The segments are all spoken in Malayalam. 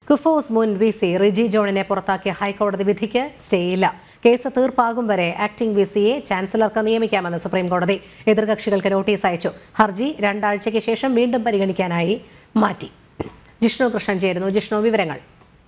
കുഫോസ് മുൻ വി സി റിജി ജോണിനെ പുറത്താക്കിയ ഹൈക്കോടതി വിധിക്ക് സ്റ്റേയില്ല കേസ് തീർപ്പാകും വരെ ആക്ടിംഗ് വി സിയെ ചാൻസലർക്ക് നിയമിക്കാമെന്ന് സുപ്രീം കോടതി എതിർകക്ഷികൾക്ക് നോട്ടീസ് അയച്ചു ഹർജി രണ്ടാഴ്ചയ്ക്ക് ശേഷം വീണ്ടും പരിഗണിക്കാനായി മാറ്റി ജിഷ്ണു കൃഷ്ണൻ ചേരുന്നു ജിഷ്ണു വിവരങ്ങൾ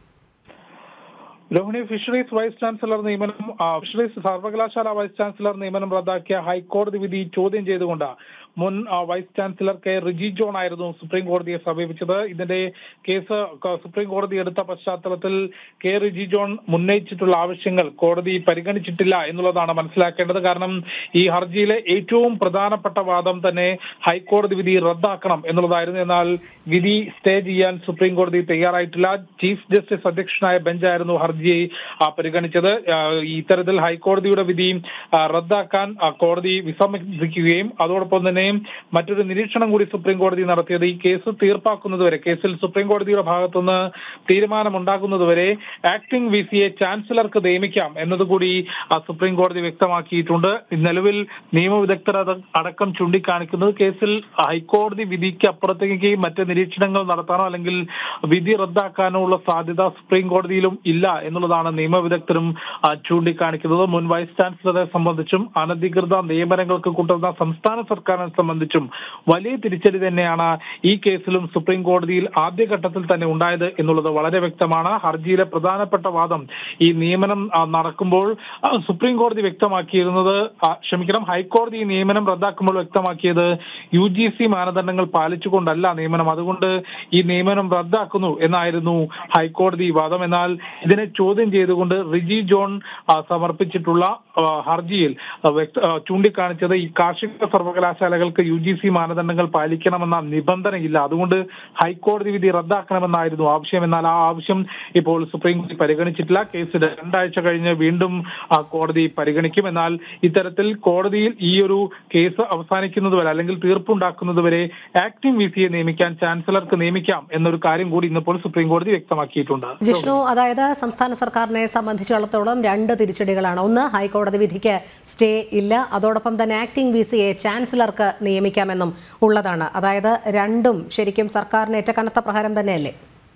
രോഹിണി ഫിഷറീസ് വൈസ് ചാൻസലർ നിയമനം ആ, ഫിഷറീസ് സർവകലാശാല വൈസ് ചാൻസലർ നിയമനം റദ്ദാക്കിയ ഹൈക്കോടതി വിധി ചോദ്യം ചെയ്തുകൊണ്ട് മുൻ ആ, vice chancellor K Riji John ആയിരുന്നു സുപ്രീം കോടതിയെ സമീപിച്ചത് ഇതിന്റെ കേസ് ക- സുപ്രീം കോടതി എടുത്ത പശ്ചാത്തലത്തിൽ കെ റിജി ജോൺ ഉന്നയിച്ചിട്ടുള്ള ആവശ്യങ്ങൾ കോടതി പരിഗണിച്ചിട്ടില്ല എന്നുള്ളതാണ് മനസ്സിലാക്കേണ്ടത് കാരണം ഈ ഹർജിയിലെ ഏറ്റവും പ്രധാനപ്പെട്ട വാദം തന്നെ ഹൈക്കോടതി വിധി റദ്ദാക്കണം എന്നുള്ളതായിരുന്നു എന്നാൽ വിധി സ്റ്റേ ചെയ്യാൻ സുപ്രീം കോടതി തയ്യാറായിട്ടില്ല ചീഫ് ജസ്റ്റിസ് അധ്യക്ഷനായ ബെഞ്ചായിരുന്നു ഹർജിയെ ആ, പരിഗണിച്ചത് ആ, ഇത്തരത്തിൽ ഹൈക്കോടതിയുടെ വിധി ആ, റദ്ദാക്കാൻ ആ, കോടതി വിസമ്മതിക്കുകയും അതോടൊപ്പം തന്നെ മറ്റൊരു നിരീക്ഷണം കൂടി സുപ്രീം കോടതി നടത്തിയത് ഈ കേസ് തീർപ്പാക്കുന്നതുവരെ കേസിൽ സുപ്രീം കോടതിയുടെ ഭാഗത്തുനിന്ന് തീരുമാനമുണ്ടാകുന്നതുവരെ ആക്ടിംഗ് വി സിയെ ചാൻസലർക്ക് നിയമിക്കാം എന്നതുകൂടി ആ, സുപ്രീം കോടതി വ്യക്തമാക്കിയിട്ടുണ്ട് നിലവിൽ നിയമവിദഗ്ധർ അത് അടക്കം ചൂണ്ടിക്കാണിക്കുന്നത് കേസിൽ ഹൈക്കോടതി വിധിക്ക് അപ്പുറത്തേക്ക് മറ്റ് നിരീക്ഷണങ്ങൾ നടത്താനോ അല്ലെങ്കിൽ വിധി റദ്ദാക്കാനോ ഉള്ള സാധ്യത സുപ്രീം കോടതിയിലും ഇല്ല എന്നുള്ളതാണ് നിയമവിദഗ്ധരും ആ, ചൂണ്ടിക്കാണിക്കുന്നത് മുൻ വൈസ് ചാൻസലറെ സംബന്ധിച്ചും അനധികൃത നിയമനങ്ങൾക്ക് കൂട്ടുന്ന സംസ്ഥാന സർക്കാരിനെ സംബന്ധിച്ചും വലിയ തിരിച്ചടി തന്നെയാണ് ഈ കേസിലും സുപ്രീം കോടതിയിൽ ആദ്യഘട്ടത്തിൽ തന്നെ ഉണ്ടായത് എന്നുള്ളത് വളരെ വ്യക്തമാണ് ഹർജിയിലെ പ്രധാനപ്പെട്ട വാദം ഈ നിയമനം ആ, നടക്കുമ്പോൾ ആ, സുപ്രീം കോടതി വ്യക്തമാക്കിയിരുന്നത് ആ, ക്ഷമിക്കണം ഹൈക്കോടതി ഈ നിയമനം റദ്ദാക്കുമ്പോൾ വ്യക്തമാക്കിയത് യു ജി സി മാനദണ്ഡങ്ങൾ പാലിച്ചുകൊണ്ടല്ല നിയമനം അതുകൊണ്ട് ഈ നിയമനം റദ്ദാക്കുന്നു എന്നായിരുന്നു ഹൈക്കോടതി വാദം എന്നാൽ ഇതിനെ ചോദ്യം ചെയ്തുകൊണ്ട് റിജി ജോൺ ആ, സമർപ്പിച്ചിട്ടുള്ള ആ, ഹർജിയിൽ ആ, വ്യക്ത- ആ, ചൂണ്ടിക്കാണിച്ചത് ഈ കാർഷിക സർവകലാശാലകൾക്ക് യു ജി സി മാനദണ്ഡങ്ങൾ പാലിക്കണമെന്ന നിബന്ധനയില്ല അതുകൊണ്ട് ഹൈക്കോടതി വിധി റദ്ദാക്കണമെന്നായിരുന്നു ആവശ്യം എന്നാൽ ആ ആവശ്യം ഇപ്പോൾ സുപ്രീം കോടതി പരിഗണിച്ചിട്ടില്ല കേസ് രണ്ടാഴ്ച കഴിഞ്ഞ് വീണ്ടും ആ, കോടതി പരിഗണിക്കും എന്നാൽ ഇത്തരത്തിൽ കോടതിയിൽ ഈ ഒരു കേസ് അവസാനിക്കുന്നതുവരെ അല്ലെങ്കിൽ തീർപ്പുണ്ടാക്കുന്നതുവരെ ആക്ടിംഗ് വി സിയെ നിയമിക്കാൻ ചാൻസലർക്ക് നിയമിക്കാം എന്നൊരു കാര്യം കൂടി ഇന്നിപ്പോൾ സുപ്രീം കോടതി വ്യക്തമാക്കിയിട്ടുണ്ട് ജിഷ്ണു അതായത് സംസ്ഥാന സർക്കാരിനെ സംബന്ധിച്ചിടത്തോളം രണ്ട് തിരിച്ചടികളാണ് ഒന്ന് ഹൈക്കോടതി വിധിക്ക് സ്റ്റേ ഇല്ല അതോടൊപ്പം തന്നെ ആക്ടിംഗ് വി സിയെ ചാൻസലർക്ക് നിയമിക്കാമെന്നും ഉള്ളതാണ് അതായത് രണ്ടും ശരിക്കും സർക്കാരിന് ഏറ്റ കനത്ത പ്രഹാരം തന്നെയല്ലേ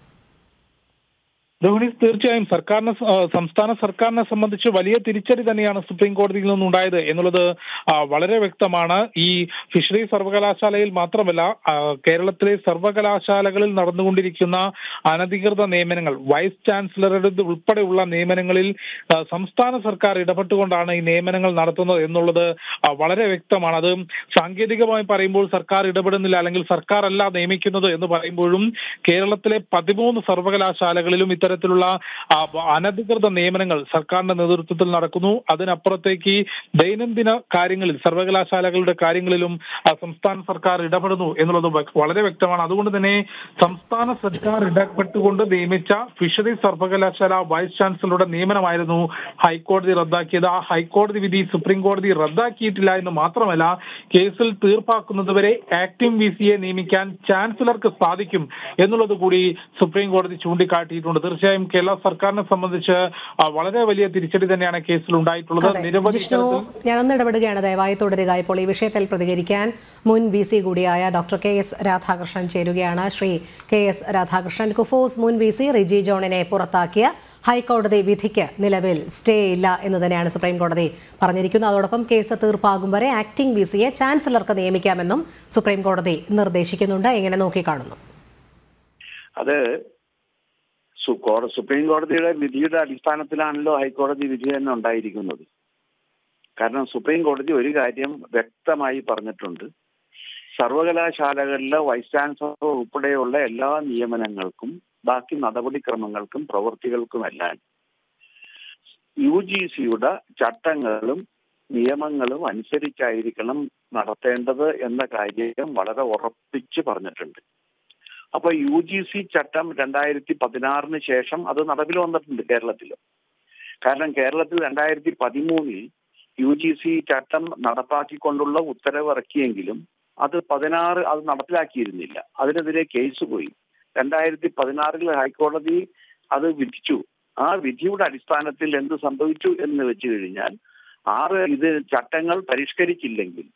രോഹിണി തീർച്ചയായും സർക്കാരിനെ സ- ആ, സംസ്ഥാന സർക്കാരിനെ സംബന്ധിച്ച് വലിയ തിരിച്ചടി തന്നെയാണ് സുപ്രീം കോടതിയിൽ നിന്നുണ്ടായത് എന്നുള്ളത് ആ, വളരെ വ്യക്തമാണ് ഈ ഫിഷറി സർവകലാശാലയിൽ മാത്രമല്ല ആ, കേരളത്തിലെ സർവകലാശാലകളിൽ നടന്നുകൊണ്ടിരിക്കുന്ന അനധികൃത നിയമനങ്ങൾ വൈസ് ചാൻസലറുടെ ഉൾപ്പെടെയുള്ള നിയമനങ്ങളിൽ ആ, സംസ്ഥാന സർക്കാർ ഇടപെട്ടുകൊണ്ടാണ് ഈ നിയമനങ്ങൾ നടത്തുന്നത് എന്നുള്ളത് ആ, വളരെ വ്യക്തമാണ് അത് സാങ്കേതികമായി പറയുമ്പോൾ സർക്കാർ ഇടപെടുന്നില്ല അല്ലെങ്കിൽ സർക്കാർ അല്ല നിയമിക്കുന്നത് എന്ന് പറയുമ്പോഴും കേരളത്തിലെ പതിമൂന്ന് സർവകലാശാലകളിലും ഇത്തരത്തിലുള്ള ആ, അനധികൃത നിയമനങ്ങൾ സർക്കാരിന്റെ നേതൃത്വത്തിൽ നടക്കുന്നു അതിനപ്പുറത്തേക്ക് ദൈനംദിന കാര്യങ്ങളിൽ സർവകലാശാലകളുടെ കാര്യങ്ങളിലും ആ, സംസ്ഥാന സർക്കാർ ഇടപെടുന്നു എന്നുള്ളത് വ- വളരെ വ്യക്തമാണ് അതുകൊണ്ട് തന്നെ സംസ്ഥാന സർക്കാർ ഇടപെട്ടുകൊണ്ട് നിയമിച്ച ഫിഷറീസ് സർവകലാശാല വൈസ് ചാൻസലറുടെ നിയമനമായിരുന്നു ഹൈക്കോടതി റദ്ദാക്കിയത് ആ ഹൈക്കോടതി വിധി സുപ്രീം കോടതി റദ്ദാക്കിയിട്ടില്ല എന്ന് മാത്രമല്ല കേസിൽ തീർപ്പാക്കുന്നതുവരെ ആക്ടിംഗ് വി സിയെ നിയമിക്കാൻ ചാൻസലർക്ക് സാധിക്കും എന്നുള്ളത് കൂടി സുപ്രീം കോടതി ചൂണ്ടിക്കാട്ടിയിട്ടുണ്ട് തീർച്ചയായും കേരള സർക്കാരിനെ സംബന്ധിച്ച് ആ, വളരെ വലിയ തിരിച്ചടി തന്നെയാണ് കേസിൽ ഉണ്ടായിട്ടുള്ളത് അതെ. നിരവധി ജിഷ്ണു തരത്തിൽ ഞാനൊന്ന് ഇടപെടുകയാണ് ദയവായി തുടരുക ഇപ്പോൾ ഈ വിഷയത്തിൽ പ്രതികരിക്കാൻ മുൻ വി സി കൂടിയായ ഡോക്ടർ കെ എസ് രാധാകൃഷ്ണൻ ചേരുകയാണ് ശ്രീ കെ എസ് രാധാകൃഷ്ണൻ കുഫോസ് മുൻ വി സി റിജി ജോണിനെ പുറത്താക്കിയ ഹൈക്കോടതി വിധിക്ക് നിലവിൽ സ്റ്റേ ഇല്ല എന്ന് തന്നെയാണ് സുപ്രീം കോടതി പറഞ്ഞിരിക്കുന്നത് അതോടൊപ്പം കേസ് തീർപ്പാകും വരെ ആക്ടിംഗ് വി സിയെ ചാൻസലർക്ക് നിയമിക്കാമെന്നും സുപ്രീം കോടതി നിർദ്ദേശിക്കുന്നുണ്ട് എങ്ങനെ നോക്കിക്കാണുന്നു അത് സു- കോ- സുപ്രീം കോടതിയുടെ വിധിയുടെ അടിസ്ഥാനത്തിലാണല്ലോ ഹൈക്കോടതി വിധി തന്നെ ഉണ്ടായിരിക്കുന്നത് കാരണം സുപ്രീം കോടതി ഒരു കാര്യം വ്യക്തമായി പറഞ്ഞിട്ടുണ്ട് സർവകലാശാലകളിലെ വൈസ് ചാൻസലർ ഉൾപ്പെടെയുള്ള എല്ലാ നിയമനങ്ങൾക്കും ബാക്കി നടപടിക്രമങ്ങൾക്കും പ്രവൃത്തികൾക്കുമെല്ലാം യു ജി സിയുടെ ചട്ടങ്ങളും നിയമങ്ങളും അനുസരിച്ചായിരിക്കണം നടത്തേണ്ടത് എന്ന കാര്യം വളരെ ഉറപ്പിച്ച് പറഞ്ഞിട്ടുണ്ട് അപ്പൊ യു ജി സി ചട്ടം രണ്ടായിരത്തി പതിനാറിന് ശേഷം അത് നടപ്പിൽ വന്നിട്ടുണ്ട് കേരളത്തിൽ കാരണം കേരളത്തിൽ രണ്ടായിരത്തി പതിമൂന്നിൽ യു ജി സി ചട്ടം നടപ്പാക്കിക്കൊണ്ടുള്ള ഉത്തരവ് ഇറക്കിയെങ്കിലും അത് പതിനാറ് അത് നടപ്പിലാക്കിയിരുന്നില്ല അതിനെതിരെ കേസ് പോയി രണ്ടായിരത്തി പതിനാറിൽ ഹൈക്കോടതി അത് വിധിച്ചു ആ വിധിയുടെ അടിസ്ഥാനത്തിൽ എന്ത് സംഭവിച്ചു എന്ന് വെച്ച് കഴിഞ്ഞാൽ ആറ് ഇത് ചട്ടങ്ങൾ പരിഷ്കരിച്ചില്ലെങ്കിൽ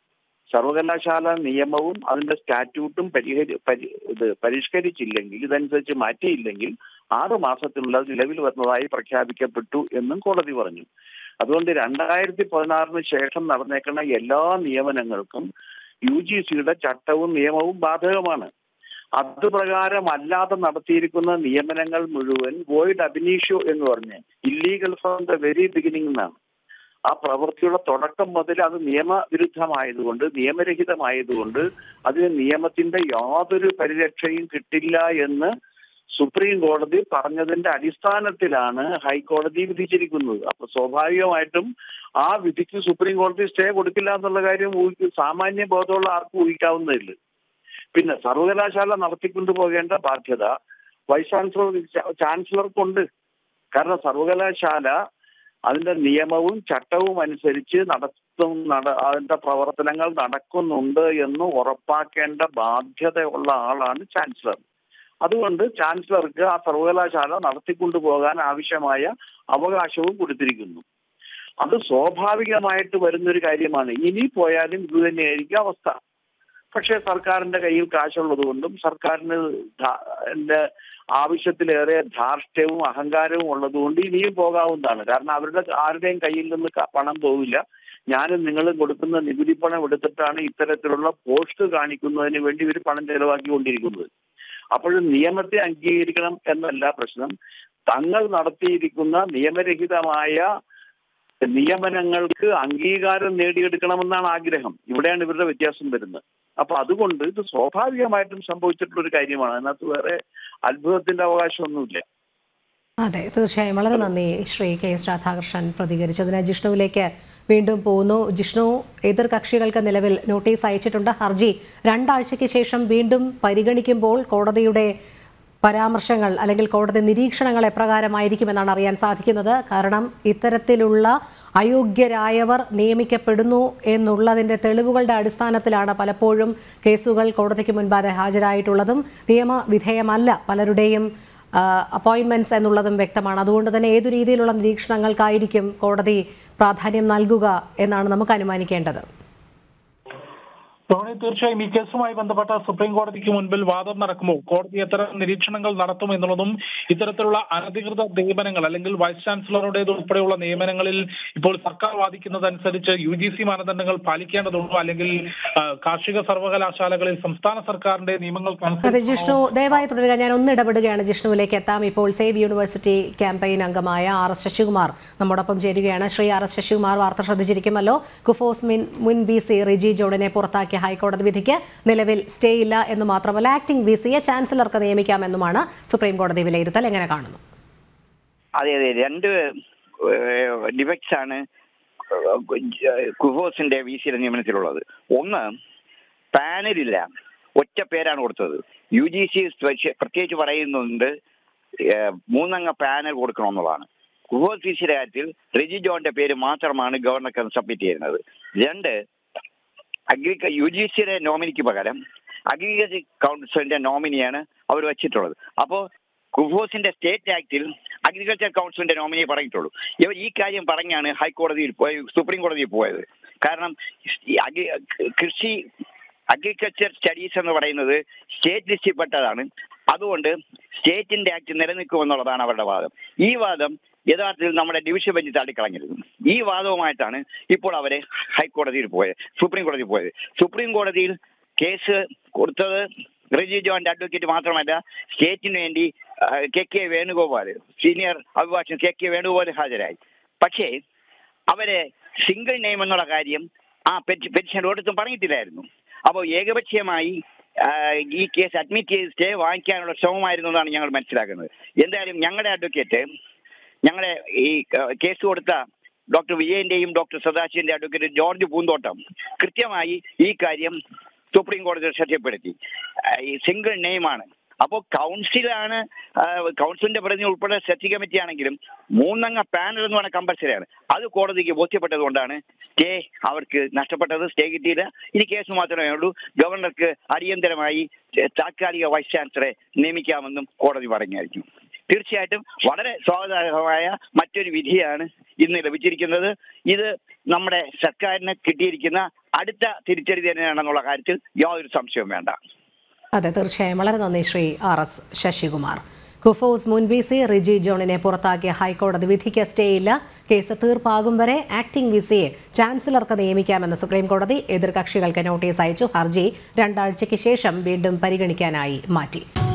സർവകലാശാല നിയമവും അതിന്റെ സ്റ്റാറ്റ്യൂട്ടും പരിഹരി പരി ഇത് പരിഷ്കരിച്ചില്ലെങ്കിൽ ഇതനുസരിച്ച് മാറ്റിയില്ലെങ്കിൽ ആറ് മാസത്തിനുള്ളിൽ അത് നിലവിൽ വരുന്നതായി പ്രഖ്യാപിക്കപ്പെട്ടു എന്നും കോടതി പറഞ്ഞു അതുകൊണ്ട് രണ്ടായിരത്തി പതിനാറിന് ശേഷം നടന്നേക്കുന്ന എല്ലാ നിയമനങ്ങൾക്കും യു ജി സിയുടെ ചട്ടവും നിയമവും ബാധകമാണ് അത് പ്രകാരം അല്ലാതെ നടത്തിയിരിക്കുന്ന നിയമനങ്ങൾ മുഴുവൻ വോയിഡ് അബിനീഷ്യോ എന്ന് പറഞ്ഞ് illegal from the very beginning എന്നാണ് ആ പ്രവൃത്തിയുടെ തുടക്കം മുതൽ അത് നിയമവിരുദ്ധമായതുകൊണ്ട് നിയമരഹിതമായതുകൊണ്ട് അതിന് നിയമത്തിന്റെ യാതൊരു പരിരക്ഷയും കിട്ടില്ല എന്ന് സുപ്രീം കോടതി പറഞ്ഞതിന്റെ അടിസ്ഥാനത്തിലാണ് ഹൈക്കോടതി വിധിച്ചിരിക്കുന്നത് അപ്പൊ സ്വാഭാവികമായിട്ടും ആ വിധിക്ക് സുപ്രീം കോടതി സ്റ്റേ കൊടുക്കില്ല എന്നുള്ള കാര്യം ഊഹി- സാമാന്യ ബോധമുള്ള ആർക്കും ഊഹിക്കാവുന്നതില്ല പിന്നെ സർവകലാശാല നടത്തിക്കൊണ്ടു പോകേണ്ട ബാധ്യത വൈസ് ചാൻസലർ ചാൻസലർക്കുണ്ട് കാരണം സർവകലാശാല അതിന്റെ നിയമവും ചട്ടവും അനുസരിച്ച് നടത്തും നട അതിന്റെ പ്രവർത്തനങ്ങൾ നടക്കുന്നുണ്ട് എന്ന് ഉറപ്പാക്കേണ്ട ബാധ്യതയുള്ള ആളാണ് ചാൻസലർ അതുകൊണ്ട് ചാൻസലർക്ക് ആ സർവകലാശാല നടത്തിക്കൊണ്ടു പോകാൻ ആവശ്യമായ അവകാശവും കൊടുത്തിരിക്കുന്നു അത് സ്വാഭാവികമായിട്ട് വരുന്നൊരു കാര്യമാണ് ഇനി പോയാലും ഇത് തന്നെയായിരിക്കും അവസ്ഥ പക്ഷേ സർക്കാരിന്റെ കയ്യിൽ കാശുള്ളത് കൊണ്ടും സർക്കാരിന് ധാ- ന്റെ ആവശ്യത്തിലേറെ ധാർഷ്ട്യവും അഹങ്കാരവും ഉള്ളതുകൊണ്ട് ഇനിയും പോകാവുന്നതാണ് കാരണം അവരുടെ ആരുടെയും കയ്യിൽ നിന്ന് ക- പണം പോവില്ല ഞാനും നിങ്ങളും കൊടുക്കുന്ന നികുതി പണം എടുത്തിട്ടാണ് ഇത്തരത്തിലുള്ള പോസ്റ്റ് കാണിക്കുന്നതിന് വേണ്ടി ഇവർ പണം ചെലവാക്കിക്കൊണ്ടിരിക്കുന്നത് അപ്പോഴും നിയമത്തെ അംഗീകരിക്കണം എന്നല്ല പ്രശ്നം തങ്ങൾ നടത്തിയിരിക്കുന്ന നിയമരഹിതമായ നിയമനങ്ങൾക്ക് അംഗീകാരം നേടിയെടുക്കണമെന്നാണ് ആഗ്രഹം ഇവിടെയാണ് ഇവരുടെ വ്യത്യാസം വരുന്നത് അപ്പൊ അതുകൊണ്ട് ഇത് സ്വാഭാവികമായിട്ടും സംഭവിച്ചിട്ടുള്ള ഒരു കാര്യമാണ് അതിനകത്ത് വേറെ അത്ഭുതത്തിന്റെ അവകാശമൊന്നുമില്ല അതെ തീർച്ചയായും വളരെ നന്ദി ശ്രീ കെ എസ് രാധാകൃഷ്ണൻ പ്രതികരിച്ചതിന് ജിഷ്ണുവിലേക്ക് വീണ്ടും പോകുന്നു ജിഷ്ണു എതിർ കക്ഷികൾക്ക് നിലവിൽ നോട്ടീസ് അയച്ചിട്ടുണ്ട് ഹർജി രണ്ടാഴ്ചയ്ക്ക് ശേഷം വീണ്ടും പരിഗണിക്കുമ്പോൾ കോടതിയുടെ പരാമർശങ്ങൾ അല്ലെങ്കിൽ കോടതി നിരീക്ഷണങ്ങൾ എപ്രകാരമായിരിക്കുമെന്നാണ് അറിയാൻ സാധിക്കുന്നത് കാരണം ഇത്തരത്തിലുള്ള അയോഗ്യരായവർ നിയമിക്കപ്പെടുന്നു എന്നുള്ളതിന്റെ തെളിവുകളുടെ അടിസ്ഥാനത്തിലാണ് പലപ്പോഴും കേസുകൾ കോടതിക്ക് മുൻപാകെ ഹാജരായിട്ടുള്ളതും നിയമവിധേയമല്ല പലരുടെയും അപ്പോയിന്റ്മെന്റ്സ് എന്നുള്ളതും വ്യക്തമാണ് അതുകൊണ്ട് തന്നെ ഏതു രീതിയിലുള്ള നിരീക്ഷണങ്ങൾക്കായിരിക്കും കോടതി പ്രാധാന്യം നൽകുക എന്നാണ് നമുക്ക് അനുമാനിക്കേണ്ടത് ധോണി തീർച്ചയായും ഈ കേസുമായി ബന്ധപ്പെട്ട സുപ്രീം കോടതിക്ക് മുൻപിൽ വാദം നടക്കുമ്പോൾ കോടതി എത്തരം നിരീക്ഷണങ്ങൾ നടത്തും എന്നുള്ളതും ഇത്തരത്തിലുള്ള അനധികൃത നിയമനങ്ങൾ അല്ലെങ്കിൽ വൈസ് ചാൻസലറുടേത് ഉൾപ്പെടെയുള്ള നിയമനങ്ങളിൽ ഇപ്പോൾ സർക്കാർ വാദിക്കുന്നതനുസരിച്ച് യു ജി സി മാനദണ്ഡങ്ങൾ പാലിക്കേണ്ടതുണ്ടോ അല്ലെങ്കിൽ ആ, കാർഷിക സർവകലാശാലകളിൽ സംസ്ഥാന സർക്കാരിന്റെ അതെ നിയമങ്ങൾക്കനുസരിച്ച് ജിഷ്ണു ദയവായി തുടരുക ഞാൻ ഒന്ന് ഇടപെടുകയാണ് ജിഷ്ണുവിലേക്ക് എത്താം ഇപ്പോൾ സേവ് യൂണിവേഴ്സിറ്റി ക്യാമ്പയിൻ അംഗമായ ആർ എസ് ശശികുമാർ നമ്മോടൊപ്പം ചേരുകയാണ് ശ്രീ ആർ എസ് ശശികുമാർ വാർത്ത ശ്രദ്ധിച്ചിരിക്കുമല്ലോ കുഫോസ് മിൻ മുൻ ബി സി റിജി ജോണിനെ പുറത്താക്കിയ ഹൈക്കോടതി വിധിക്ക് നിലവിൽ സ്റ്റേ ഇല്ല എന്ന് മാത്രമല്ല ആക്ടിംഗ് ബി സിയെ ചാൻസലർക്ക് നിയമിക്കാമെന്നുമാണ് സുപ്രീം കോടതി വിലയിരുത്തൽ എങ്ങനെ കാണുന്നു അതെ അതെ രണ്ട് ഡിഫക്ട്സ് ആണ് കുഹോസിന്റെ വി സിയുടെ നിയമനത്തിലുള്ളത് ഒന്ന് പാനലില്ല ഒറ്റ പേരാണ് കൊടുത്തത് യു ജി സി പ്രത്യേകിച്ച് പറയുന്നുണ്ട് ഏഹ്, മൂന്നംഗ പാനൽ കൊടുക്കണമെന്നുള്ളതാണ് കുഹോസ് വി സിയുടെ കാര്യത്തിൽ റെജി ജോണിന്റെ പേര് മാത്രമാണ് ഗവർണർക്ക് സബ്മിറ്റ് ചെയ്യുന്നത് രണ്ട് അഗ്രിക യു ജി സിയുടെ നോമിനിക്ക് പകരം അഗ്രികൾച്ചർ കൗൺസിലിന്റെ നോമിനിയാണ് അവർ വെച്ചിട്ടുള്ളത് അപ്പോൾ കുഫോസിന്റെ സ്റ്റേറ്റ് ആക്ടിൽ അഗ്രികൾച്ചർ കൗൺസിലിന്റെ നോമിനിയെ പറഞ്ഞിട്ടുള്ളൂ ഇവർ ഈ കാര്യം പറഞ്ഞാണ് ഹൈക്കോടതിയിൽ പോയി സുപ്രീം കോടതിയിൽ പോയത് കാരണം ഈ അഗ്രി കൃഷി അഗ്രികൾച്ചർ സ്റ്റഡീസ് എന്ന് പറയുന്നത് സ്റ്റേറ്റ് ലിസ്റ്റിൽപ്പെട്ടതാണ് അതുകൊണ്ട് സ്റ്റേറ്റിന്റെ ആക്ട് നിലനിൽക്കുമെന്നുള്ളതാണ് അവരുടെ വാദം ഈ വാദം യഥാർത്ഥത്തിൽ നമ്മുടെ ഡിവിഷൻ ബെഞ്ച് തള്ളിക്കളഞ്ഞിരുന്നു ഈ വാദവുമായിട്ടാണ് ഇപ്പോൾ അവരെ ഹൈക്കോടതിയിൽ പോയത് സുപ്രീം കോടതിയിൽ പോയത് സുപ്രീം കോടതിയിൽ കേസ് കൊടുത്തത് റിജി ജോന്റെ അഡ്വക്കേറ്റ് മാത്രമല്ല സ്റ്റേറ്റിന് വേണ്ടി ആ, കെ കെ വേണുഗോപാൽ സീനിയർ അഭിഭാഷകൻ കെ കെ വേണുഗോപാൽ ഹാജരായി പക്ഷേ അവരെ സിംഗിൾ നെയിം എന്നുള്ള കാര്യം ആ പെറ്റി പെറ്റിഷൻ ഒരിടത്തും പറഞ്ഞിട്ടില്ലായിരുന്നു അപ്പോൾ ഏകപക്ഷീയമായി ആ, ഈ കേസ് അഡ്മിറ്റ് ചെയ്ത് സ്റ്റേ വാങ്ങിക്കാനുള്ള ശ്രമമായിരുന്നു എന്നാണ് ഞങ്ങൾ മനസ്സിലാക്കുന്നത് എന്തായാലും ഞങ്ങളുടെ അഡ്വക്കേറ്റ് ഞങ്ങളുടെ ഈ ക- കേസ് കൊടുത്ത ഡോക്ടർ വിജയന്റെയും ഡോക്ടർ സദാശിവന്റെ അഡ്വക്കേറ്റ് ജോർജ് പൂന്തോട്ടം കൃത്യമായി ഈ കാര്യം സുപ്രീം കോടതിയിൽ ശ്രദ്ധപ്പെടുത്തി ആ, ഈ സിംഗിൾ നെയിമാണ് അപ്പോൾ കൗൺസിലാണ് ആ, കൗൺസിലിന്റെ പ്രതിനിധി ഉൾപ്പെടെ സെറ്റ് കമ്മിറ്റി ആണെങ്കിലും മൂന്നംഗ പാനൽ എന്ന് പറഞ്ഞ കമ്പൽസറിയാണ് അത് കോടതിക്ക് ബോധ്യപ്പെട്ടത് കൊണ്ടാണ് സ്റ്റേ അവർക്ക് നഷ്ടപ്പെട്ടത് സ്റ്റേ കിട്ടിയില്ല ഇനി കേസ് മാത്രമേ ഉള്ളൂ ഗവർണർക്ക് അടിയന്തരമായി താൽക്കാലിക വൈസ് ചാൻസലറെ നിയമിക്കാമെന്നും കോടതി പറഞ്ഞായിരിക്കും തീർച്ചയായിട്ടും വളരെ സ്വാഗതാർഹമായ മറ്റൊരു വിധിയാണ് ഇന്ന് ലഭിച്ചിരിക്കുന്നത് ഇത് നമ്മുടെ സർക്കാരിന് കിട്ടിയിരിക്കുന്ന അടുത്ത തിരിച്ചടി തന്നെയാണെന്നുള്ള കാര്യത്തിൽ യാതൊരു സംശയവും വേണ്ട അതെ തീർച്ചയായും വളരെ നന്ദി ശ്രീ ആർ എസ് ശശികുമാർ കുഫോസ് മുൻ വി സി റിജി ജോണിനെ പുറത്താക്കിയ ഹൈക്കോടതി വിധിക്ക് സ്റ്റേ ഇല്ല കേസ് തീർപ്പാകും വരെ ആക്ടിംഗ് വി സിയെ ചാൻസലർക്ക് നിയമിക്കാമെന്ന് സുപ്രീംകോടതി എതിർകക്ഷികൾക്ക് നോട്ടീസ് അയച്ചു ഹർജി രണ്ടാഴ്ചയ്ക്ക് ശേഷം വീണ്ടും പരിഗണിക്കാനായി മാറ്റി